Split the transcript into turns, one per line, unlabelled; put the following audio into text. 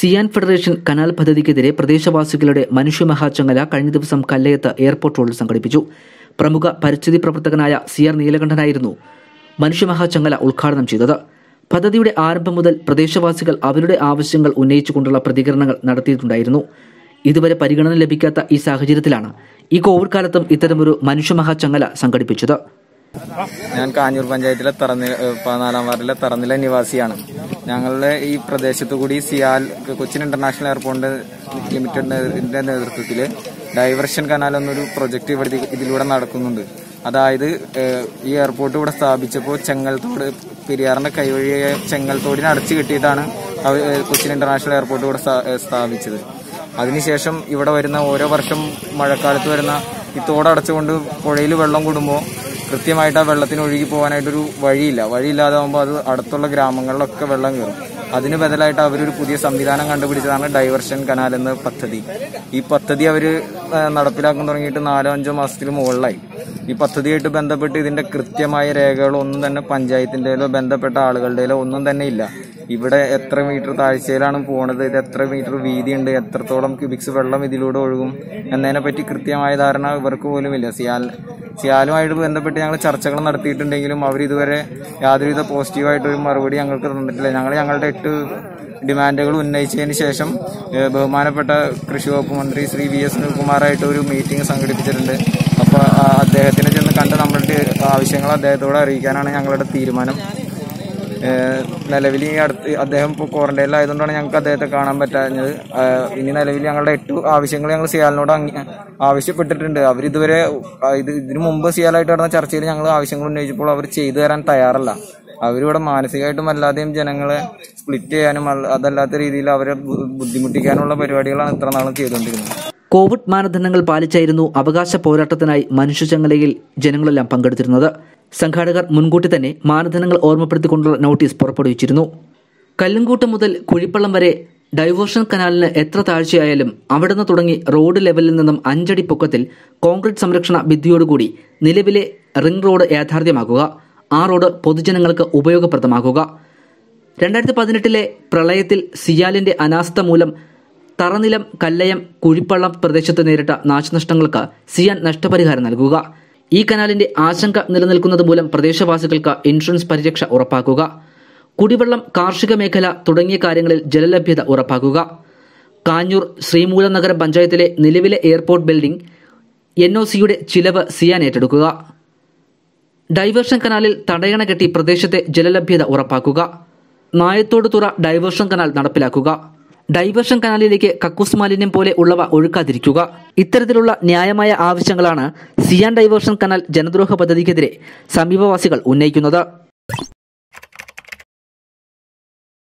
സിയാൻ federation canal പദ്ധതിക്കെതിരെ പ്രദേശവാസികളുടെ മനുഷ്യമഹാചങ്ങല കഴിഞ്ഞ ദിവസം കല്ലയത്ത് എയർപോർട്ട് റോഡിൽ സംഘടിപ്പിച്ചു പ്രമുഖ പരിസ്ഥിതി പ്രവർത്തകനായ സി ആർ നീലകണ്ഠനായിരുന്നു മനുഷ്യമഹാചങ്ങല ഉദ്ഘാടനം ചെയ്തത് പദ്ധതിയുടെ ആരംഭം മുതൽ പ്രദേശവാസികൾ അവരുടെ ആവശ്യങ്ങൾ ഉന്നയിച്ചുകൊണ്ടുള്ള പ്രതികരണങ്ങൾ നടത്തിയിട്ടുണ്ടായിരുന്നു ഇതുവരെ പരിഗണന ലഭിക്കാത്ത ഈ സാഹചര്യത്തിലാണ് ഈ കോവിഡ് കാലത്തും ഇത്തരമൊരു മനുഷ്യമഹാചങ്ങല സംഘടിപ്പിച്ചത്
ഞാൻ കാഞ്ഞൂർ പഞ്ചായത്തിലെ തറനില ഏഹ് പതിനാലാം വാർഡിലെ തറനില നിവാസിയാണ് ഞങ്ങളുടെ ഈ പ്രദേശത്തു കൂടി സിയാൽ കൊച്ചിൻ ഇന്റർനാഷണൽ എയർപോർട്ട് ലിമിറ്റഡിന്റെ നേതൃത്വത്തിൽ ഡൈവർഷൻ കനാൽ എന്നൊരു പ്രൊജക്ട് ഇവിടെ ഇതിലൂടെ നടക്കുന്നുണ്ട് അതായത് ഏഹ് ഈ എയർപോർട്ട് ഇവിടെ സ്ഥാപിച്ചപ്പോൾ ചെങ്ങൽത്തോട് പെരിയാറിന്റെ കൈവഴിയെ ചെങ്ങൽത്തോടിനെ അടച്ചു കെട്ടിയിട്ടാണ് അവ- ഏഹ് കൊച്ചിൻ ഇന്റർനാഷണൽ എയർപോർട്ട് ഇവിടെ സ്ഥാ- ഏഹ് സ്ഥാപിച്ചത് അതിനുശേഷം ഇവിടെ വരുന്ന ഓരോ വർഷം മഴക്കാലത്ത് വരുന്ന ഈ തോടടച്ചുകൊണ്ട് പുഴയിൽ വെള്ളം കൂടുമ്പോൾ കൃത്യമായിട്ട് ആ വെള്ളത്തിന് ഒഴുകി പോകാനായിട്ടൊരു വഴിയില്ല വഴിയില്ലാതാവുമ്പോൾ അത് അടുത്തുള്ള ഗ്രാമങ്ങളിലൊക്കെ വെള്ളം കയറും അതിന് ബദലായിട്ട് അവരൊരു പുതിയ സംവിധാനം കണ്ടുപിടിച്ചതാണ് ഡൈവർഷൻ കനാൽ എന്ന പദ്ധതി ഈ പദ്ധതി അവർ നടപ്പിലാക്കാൻ തുടങ്ങിയിട്ട് നാലോ അഞ്ചോ മാസത്തിന് മുകളിലായി ഈ പദ്ധതിയായിട്ട് ബന്ധപ്പെട്ട് ഇതിന്റെ കൃത്യമായ രേഖകളൊന്നും തന്നെ പഞ്ചായത്തിന്റെയിലോ ബന്ധപ്പെട്ട ആളുകളുടെയിലോ ഒന്നും തന്നെ ഇല്ല ഇവിടെ എത്ര മീറ്റർ താഴ്ചയിലാണ് പോണത് ഇത് എത്ര മീറ്റർ വീതിയുണ്ട് എത്രത്തോളം ക്യൂബിക്സ് വെള്ളം ഇതിലൂടെ ഒഴുകും എന്നതിനെ പറ്റി കൃത്യമായ ധാരണ ഇവർക്ക് പോലും ഇല്ല സിയാൽ സിയാലുമായിട്ട് ബന്ധപ്പെട്ട് ഞങ്ങൾ ചർച്ചകൾ നടത്തിയിട്ടുണ്ടെങ്കിലും അവർ ഇതുവരെ യാതൊരുവിധ പോസിറ്റീവായിട്ടൊരു മറുപടി ഞങ്ങൾക്ക് തന്നിട്ടില്ല ഞങ്ങൾ ഞങ്ങളുടെ എട്ട് ഡിമാൻഡുകൾ ഉന്നയിച്ചതിന് ശേഷം ഏഹ്, ബഹുമാനപ്പെട്ട കൃഷി വകുപ്പ് മന്ത്രി ശ്രീ വി എസ് സുനിൽകുമാറായിട്ട് ഒരു മീറ്റിംഗ് സംഘടിപ്പിച്ചിട്ടുണ്ട് അപ്പോൾ അദ്ദേഹത്തിനെ ചെന്ന് കണ്ട് നമ്മളുടെ ആവശ്യങ്ങൾ അദ്ദേഹത്തോട് അറിയിക്കാനാണ് ഞങ്ങളുടെ തീരുമാനം ഏഹ് നിലവിൽ ഈ അടുത്ത് അദ്ദേഹം ഇപ്പോൾ ക്വാറന്റൈനിലായതുകൊണ്ടാണ് ഞങ്ങൾക്ക് അദ്ദേഹത്തെ കാണാൻ പറ്റാഞ്ഞത് ഏഹ് ഇനി നിലവിൽ ഞങ്ങളുടെ എട്ട് ആവശ്യങ്ങൾ ഞങ്ങൾ സിയാലിനോട് അംഗീ- ആവശ്യപ്പെട്ടിട്ടുണ്ട് അവരിതുവരെ ആ, ഇത് ഇതിനു മുമ്പ് സിയാലായിട്ട് നടന്ന ചർച്ചയിൽ ഞങ്ങൾ ആവശ്യങ്ങൾ ഉന്നയിച്ചപ്പോൾ അവർ ചെയ്തു തരാൻ തയ്യാറല്ല അവരിവിടെ മാനസികമായിട്ടും അല്ലാതെയും ജനങ്ങളെ സ്പ്ലിറ്റ് ചെയ്യാനും അല്ല- അതല്ലാത്ത രീതിയിൽ അവരെ ബു- ബുദ്ധിമുട്ടിക്കാനുള്ള പരിപാടികളാണ് ഇത്ര നാളും ചെയ്തുകൊണ്ടിരുന്നത്
കോവിഡ് മാനദണ്ഡങ്ങൾ പാലിച്ചായിരുന്നു അവകാശ പോരാട്ടത്തിനായി മനുഷ്യചങ്ങലയിൽ ജനങ്ങളെല്ലാം പങ്കെടുത്തിരുന്നത് സംഘാടകർ മുൻകൂട്ടി തന്നെ മാനദണ്ഡങ്ങൾ ഓർമ്മപ്പെടുത്തിക്കൊണ്ടുള്ള നോട്ടീസ് പുറപ്പെടുവിച്ചിരുന്നു കല്ലുംകൂട്ടം മുതൽ കുഴിപ്പള്ളം വരെ ഡൈവേർഷൻ കനാലിന് എത്ര താഴ്ചയായാലും അവിടുന്ന് തുടങ്ങി റോഡ് ലെവലിൽ നിന്നും അഞ്ചടി പൊക്കത്തിൽ കോൺക്രീറ്റ് സംരക്ഷണ ഭിത്തിയോടുകൂടി നിലവിലെ റിംഗ് റോഡ് യാഥാർത്ഥ്യമാക്കുക ആ റോഡ് പൊതുജനങ്ങൾക്ക് ഉപയോഗപ്രദമാക്കുക രണ്ടായിരത്തി പതിനെട്ടിലെ പ്രളയത്തിൽ സിയാലിന്റെ അനാസ്ഥ മൂലം തറനിലം കല്ലയം കുഴിപ്പള്ളം പ്രദേശത്ത് നേരിട്ട നാശനഷ്ടങ്ങൾക്ക് സിയാൻ നഷ്ടപരിഹാരം നൽകുക ഈ കനാലിന്റെ ആശങ്ക നിലനിൽക്കുന്നത് മൂലം പ്രദേശവാസികൾക്ക് ഇൻഷുറൻസ് പരിരക്ഷ ഉറപ്പാക്കുക കുടിവെള്ളം കാർഷിക മേഖല തുടങ്ങിയ കാര്യങ്ങളിൽ ജലലഭ്യത ഉറപ്പാക്കുക കാഞ്ഞൂർ ശ്രീമൂലം നഗരം പഞ്ചായത്തിലെ നിലവിലെ എയർപോർട്ട് ബിൽഡിംഗ് എൻ ഒ സിയുടെ ചിലവ് സിയാൻ ഏറ്റെടുക്കുക ഡൈവേർഷൻ കനാലിൽ തടയണ കെട്ടി പ്രദേശത്തെ ജലലഭ്യത ഉറപ്പാക്കുക നായത്തോട് തുറ ഡൈവേർഷൻ കനാൽ നടപ്പിലാക്കുക ഡൈവേർഷൻ കനാലിലേക്ക് കക്കൂസ് മാലിന്യം പോലെ ഉള്ളവ ഒഴുക്കാതിരിക്കുക ഇത്തരത്തിലുള്ള ന്യായമായ ആവശ്യങ്ങളാണ് സിയാൻ ഡൈവേർഷൻ കനാൽ ജനദ്രോഹ പദ്ധതിക്കെതിരെ സമീപവാസികൾ ഉന്നയിക്കുന്നത്